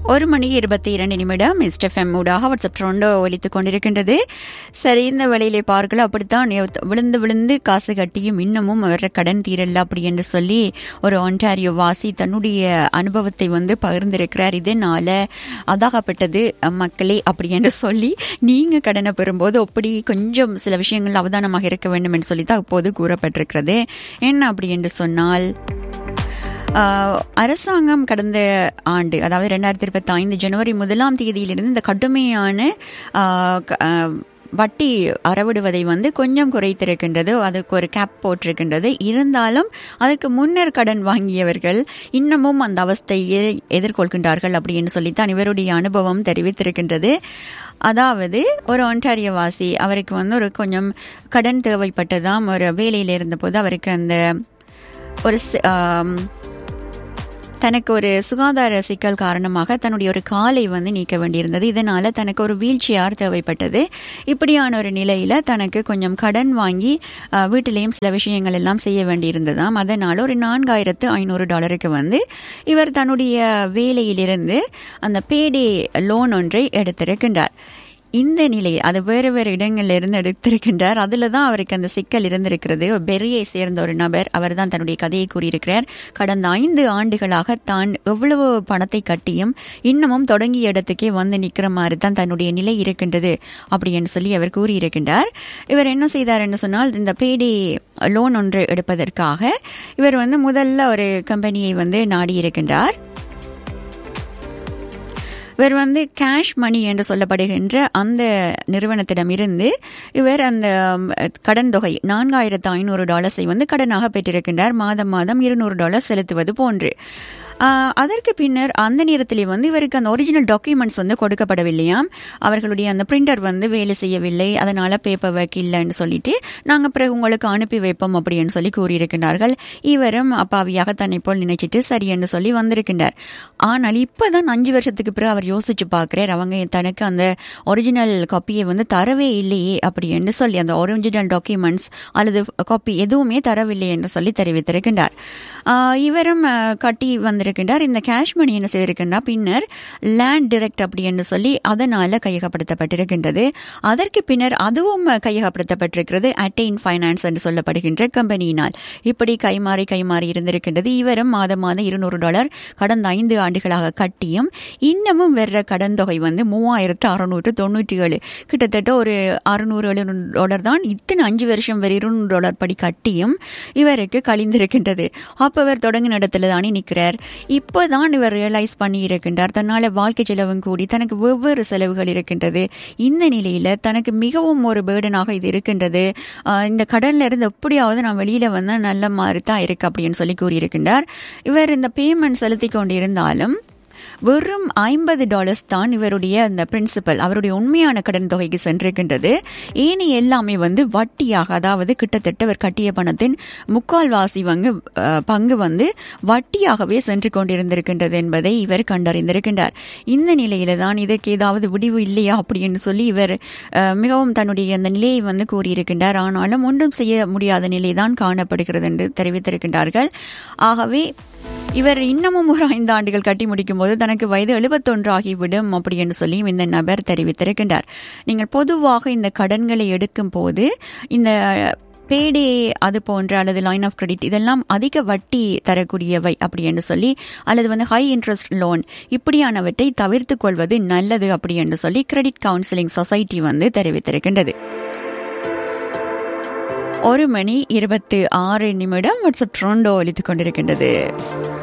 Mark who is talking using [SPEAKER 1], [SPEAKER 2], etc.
[SPEAKER 1] ஒரு மணி இருபத்தி இரண்டு நிமிடம் மிஸ்டர் ஃபெம் ஊடாக வாட்ஸ்அப் ட்ரோண்டோ ஒலித்துக் கொண்டிருக்கின்றது சரி இந்த வழியிலே பார்க்கலாம் அப்படித்தான் எவ்- விழுந்து விழுந்து காசு கட்டியும் இன்னமும் அவர கடன் தீரல அப்படி என்று சொல்லி ஒரு ஒன்டாரியோ வாசி தன்னுடைய அனுபவத்தை வந்து பகிர்ந்திருக்கிறார் இதனால அதாகப்பட்டது அஹ், மக்களே அப்படி என்று சொல்லி நீங்க கடனை பெறும்போது அப்படி கொஞ்சம் சில விஷயங்கள் அவதானமாக இருக்க வேண்டும் என்று சொல்லி தான் இப்போது கூறப்பட்டிருக்கிறது என்ன அப்படி என்று சொன்னால் ஆஹ், அரசாங்கம் கடந்த ஆண்டு அதாவது ரெண்டாயிரத்தி இருபத்தி ஐந்து ஜனவரி முதலாம் தேதியிலிருந்து இந்த கடுமையான ஆஹ், க- ஆஹ், வட்டி அறவிடுவதை வந்து கொஞ்சம் குறைத்திருக்கின்றது அதுக்கு ஒரு கேப் போட்டிருக்கின்றது இருந்தாலும் அதற்கு முன்னர் கடன் வாங்கியவர்கள் இன்னமும் அந்த அவஸ்தையை எதிர்கொள்கின்றார்கள் அப்படின்னு சொல்லித்தான் இவருடைய அனுபவம் தெரிவித்திருக்கின்றது அதாவது ஒரு ஒன்டாரியவாசி அவருக்கு வந்து ஒரு கொஞ்சம் கடன் தேவைப்பட்டதாம் ஒரு வேலையில் இருந்தபோது அவருக்கு அந்த ஒரு சி- ஆம், தனக்கு ஒரு சுகாதார சிக்கல் காரணமாக தன்னுடைய ஒரு காலை வந்து நீக்க வேண்டியிருந்தது இதனால தனக்கு ஒரு வீல் சேர் தேவைப்பட்டது இப்படியான ஒரு நிலையில தனக்கு கொஞ்சம் கடன் வாங்கி அஹ், வீட்டிலேயும் சில விஷயங்கள் எல்லாம் செய்ய வேண்டியிருந்ததாம் அதனால ஒரு நான்காயிரத்து ஐநூறு டாலருக்கு வந்து இவர் தன்னுடைய வேலையிலிருந்து அந்த பேடே லோன் ஒன்றை எடுத்திருக்கின்றார் இந்த நிலை அது வேறு வேறு இடங்கள்ல இருந்து எடுத்திருக்கின்றார் அதுல தான் அவருக்கு அந்த சிக்கல் இருந்திருக்கிறது ஒரு பெரியை சேர்ந்த ஒரு நபர் அவர் தான் தன்னுடைய கதையை கூறியிருக்கிறார் கடந்த ஐந்து ஆண்டுகளாக தான் எவ்வளவு பணத்தை கட்டியும் இன்னமும் தொடங்கிய இடத்துக்கே வந்து நிக்கிற மாதிரி தான் தன்னுடைய நிலை இருக்கின்றது அப்படின்னு சொல்லி அவர் கூறியிருக்கின்றார் இவர் என்ன செய்தார் என்று சொன்னால் இந்த பேடி லோன் ஒன்று எடுப்பதற்காக இவர் வந்து முதல்ல ஒரு கம்பெனியை வந்து நாடி இருக்கின்றார் இவர் வந்து கேஷ் மணி என்று சொல்லப்படுகின்ற அந்த நிறுவனத்திடமிருந்து இவர் அந்த ம், கடன் தொகை நான்காயிரத்து ஐநூறு டாலர்ஸை வந்து கடனாக பெற்றிருக்கின்றார் மாதம் மாதம் இருநூறு டாலர் செலுத்துவது போன்று ஆஹ், அதற்கு பின்னர் அந்த நேரத்திலே வந்து இவருக்கு அந்த ஒரிஜினல் டாக்குமெண்ட்ஸ் வந்து கொடுக்கப்படவில்லையாம் அவர்களுடைய அந்த பிரிண்டர் வந்து வேலை செய்யவில்லை அதனால பேப்பர் ஒர்க் இல்லைன்னு சொல்லிட்டு நாங்க பிறகு உங்களுக்கு அனுப்பி வைப்போம் அப்படின்னு சொல்லி கூறியிருக்கின்றார்கள் இவரும் அப்பாவியாக தன்னை போல் நினைச்சிட்டு சரி என்று சொல்லி வந்திருக்கின்றார் ஆனால் இப்பதான் அஞ்சு வருஷத்துக்கு பிறகு அவர் யோசிச்சு பார்க்கிறார் அவங்க தனக்கு அந்த ஒரிஜினல் காப்பியை வந்து தரவே இல்லையே அப்படி என்று சொல்லி அந்த ஒரிஜினல் டாக்குமெண்ட்ஸ் அல்லது காப்பி எதுவுமே தரவில்லை என்று சொல்லி தெரிவித்திருக்கின்றார் ஆஹ் இவரும் ஆஹ், கட்டி வந்திருக்கின்றார் இந்த கேஷ் மணி என்ன செய்திருக்கின்றார் பின்னர் லேண்ட் டிரெக்ட் அப்படி என்று சொல்லி அதனால கையகப்படுத்தப்பட்டிருக்கின்றது அதற்கு பின்னர் அதுவும் கையகப்படுத்தப்பட்டிருக்கிறது அட்டைன் ஃபைனான்ஸ் என்று சொல்லப்படுகின்ற கம்பெனியினால் இப்படி கைமாறி கைமாறி இருந்திருக்கின்றது இவரும் மாதம் மாதம் இருநூறு டாலர் கடந்த ஐந்து ஆண்டுகளாக கட்டியும் இன்னமும் வர்ற கடன் தொகை வந்து மூவாயிரத்து அறுநூற்று தொண்ணூற்றி ஏழு கிட்டத்தட்ட ஒரு அறுநூறு எழுநூறு டாலர் தான் இத்தனை அஞ்சு வருஷம் வரை இருநூறு டாலர் படி கட்டியும் இவருக்கு கழிந்திருக்கின்றது அப்ப இவர் தொடங்கின இடத்துல தானே நிற்கிறார் இப்போதான் இவர் ரியலைஸ் பண்ணி இருக்கின்றார் தன்னால வாழ்க்கை செலவும் கூடி தனக்கு வெவ்வேறு செலவுகள் இருக்கின்றது இந்த நிலையில தனக்கு மிகவும் ஒரு பேர்டனாக இது இருக்கின்றது ஆஹ் இந்த கடன்ல இருந்து எப்படியாவது நான் வெளியில வந்தா நல்ல மாதிரி தான் இருக்கு அப்படின்னு சொல்லி கூறியிருக்கின்றார் இவர் இந்த பேமெண்ட் செலுத்தி கொண்டிருந்தாலும் வெறும் ஐம்பது டாலர்ஸ் தான் இவருடைய அந்த பிரின்சிபல் அவருடைய உண்மையான கடன் தொகைக்கு சென்றிருக்கின்றது ஏனி எல்லாமே வந்து வட்டியாக அதாவது கிட்டத்தட்ட இவர் கட்டிய பணத்தின் முக்கால்வாசி வங்கு அஹ், பங்கு வந்து வட்டியாகவே சென்று கொண்டிருந்திருக்கின்றது என்பதை இவர் கண்டறிந்திருக்கின்றார் இந்த நிலையில தான் இதற்கு ஏதாவது விடிவு இல்லையா அப்படின்னு சொல்லி இவர் அஹ், மிகவும் தன்னுடைய அந்த நிலையை வந்து கூறியிருக்கின்றார் ஆனாலும் ஒன்றும் செய்ய முடியாத நிலைதான் காணப்படுகிறது என்று தெரிவித்திருக்கின்றார்கள் ஆகவே இவர் இன்னமும் ஒரு ஐந்து ஆண்டுகள் கட்டி முடிக்கும் போது தனக்கு வயது எழுபத்தொன்று ஆகிவிடும் அப்படி என்று சொல்லி இந்த நபர் தெரிவித்திருக்கின்றார் நீங்கள் பொதுவாக இந்த கடன்களை எடுக்கும் போது இந்த பேடே அது போன்ற அல்லது லைன் ஆஃப் கிரெடிட் இதெல்லாம் அதிக வட்டி தரக்கூடியவை அப்படி என்று சொல்லி அல்லது வந்து ஹை இன்ட்ரெஸ்ட் லோன் இப்படியானவற்றை தவிர்த்து கொள்வது நல்லது அப்படி என்று சொல்லி கிரெடிட் கவுன்சிலிங் சொசைட்டி வந்து தெரிவித்திருக்கின்றது ஒரு மணி இருபத்தி ஆறு நிமிடம் வாட்ஸ்அப் ட்ரோண்டோ ஒலித்துக் கொண்டிருக்கின்றது